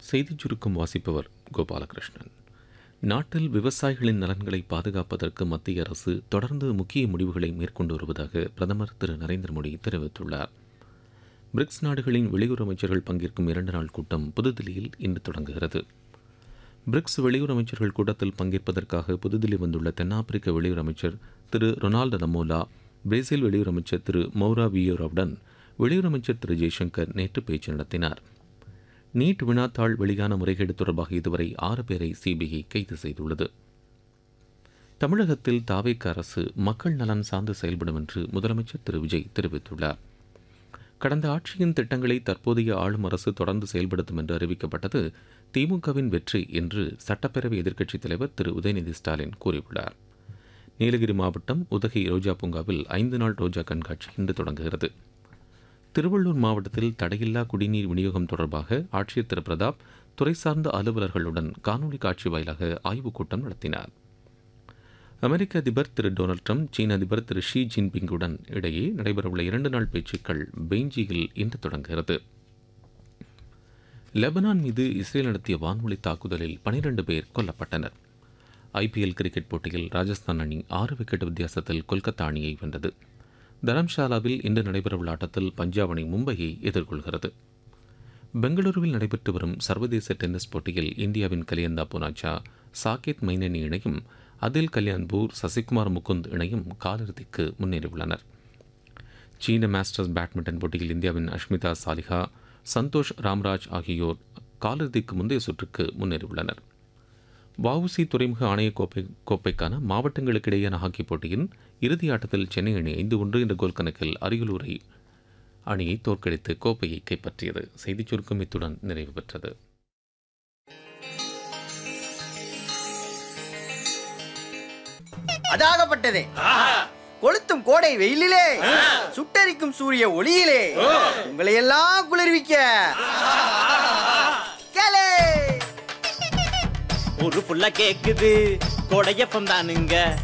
செய்திச் சுருக்கம் வாசிப்பவர் கோபாலகிருஷ்ணன் நாட்டில் விவசாயிகளின் நலன்களை பாதுகாப்பதற்கு மத்திய அரசு தொடர்ந்து முக்கிய முடிவுகளை மேற்கொண்டு வருவதாக பிரதமர் திரு நரேந்திர மோடி தெரிவித்துள்ளார் பிரிக்ஸ் நாடுகளின் வெளியுறவு அமைச்சர்கள் பங்கேற்கும் இரண்டு நாள் கூட்டம் புதுதில்லியில் இன்று தொடங்குகிறது பிரிக்ஸ் வெளியுறவு அமைச்சர்கள் கூட்டத்தில் பங்கேற்பதற்காக புதுதில்லி வந்துள்ள தென்னாப்பிரிக்க வெளியுறவு அமைச்சர் திரு ரொனால்டு நமோலா பிரேசில் வெளியுறவு அமைச்சர் திரு மௌரா வியோராவுடன் வெளியுறவு அமைச்சர் திரு ஜெய்சங்கர் நேற்று பேச்சு நடத்தினார் நீட் வினாத்தாள் வெளியான முறைகேடு தொடர்பாக இதுவரை ஆறு பேரை சிபிஐ கைது செய்துள்ளது தமிழகத்தில் தாவேக்க அரசு மக்கள் நலன் சார்ந்து செயல்படும் என்று முதலமைச்சர் திரு விஜய் தெரிவித்துள்ளார் கடந்த ஆட்சியின் திட்டங்களை தற்போதைய ஆளும் அரசு தொடர்ந்து செயல்படுத்தும் என்று அறிவிக்கப்பட்டது திமுகவின் வெற்றி என்று சட்டப்பேரவை எதிர்க்கட்சித் தலைவர் திரு உதயநிதி ஸ்டாலின் கூறியுள்ளார் நீலகிரி மாவட்டம் உதகை ரோஜா பூங்காவில் ஐந்து நாள் ரோஜா கண்காட்சி இன்று தொடங்குகிறது திருவள்ளூர் மாவட்டத்தில் தடையில்லா குடிநீர் விநியோகம் தொடர்பாக ஆட்சியர் திரு பிரதாப் துறை சார்ந்த அலுவலர்களுடன் காணொலி காட்சி வாயிலாக ஆய்வுக் கூட்டம் நடத்தினார் அமெரிக்க அதிபர் திரு டொனால்ட் ட்ரம்ப் சீன அதிபர் திரு ஷி ஜின்பிங்குடன் இடையே நடைபெறவுள்ள இரண்டு நாள் பேச்சுக்கள் பெய்ஜியில் இன்று தொடங்குகிறது லெபனான் மீது இஸ்ரேல் நடத்திய வான்வழி தாக்குதலில் பனிரெண்டு பேர் கொல்லப்பட்டனர் ஐபிஎல் கிரிக்கெட் போட்டியில் ராஜஸ்தான் அணி ஆறு விக்கெட் வித்தியாசத்தில் கொல்கத்தா அணியை வென்றது தரம்ஷாலாவில் இன்று நடைபெறவுள்ள ஆட்டத்தில் பஞ்சாப் அணி மும்பையை எதிர்கொள்கிறது பெங்களூருவில் நடைபெற்று வரும் சர்வதேச டென்னிஸ் போட்டியில் இந்தியாவின் கலியந்தா புனாச்சா சாகேத் மைனனி இணையும் அதில் கல்யாண்பூர் சசிகுமார் முகுந்த் இணையும் காலிறுதிக்கு முன்னேறியுள்ளனர் சீன மாஸ்டர்ஸ் பேட்மிண்டன் போட்டியில் இந்தியாவின் அஷ்மிதா சாலிஹா சந்தோஷ் ராம்ராஜ் ஆகியோர் காலிறுதிக்கு முந்தைய சுற்றுக்கு முன்னேறியுள்ளனர் வஉசி துறைமுக ஆணைய கோப்பை கோப்பைக்கான மாவட்டங்களுக்கிடையேயான ஹாக்கி போட்டியின் இறுதி ஆட்டத்தில் சென்னை அணி ஐந்து ஒன்று என்ற கோல் கணக்கில் அரியலூரை அணியை தோற்கடித்து கோப்பையை கைப்பற்றியது செய்திச் சுருக்கம் இத்துடன் நிறைவு பெற்றது அதாகப்பட்டதே கொளுத்தும் கோடை வெயிலிலே சுட்டரிக்கும் சூரிய ஒளியிலே உங்களை எல்லாம் குளிர்விக்க கேளே ஒரு புள்ள கேக்குது கொடையப்பம் தானுங்க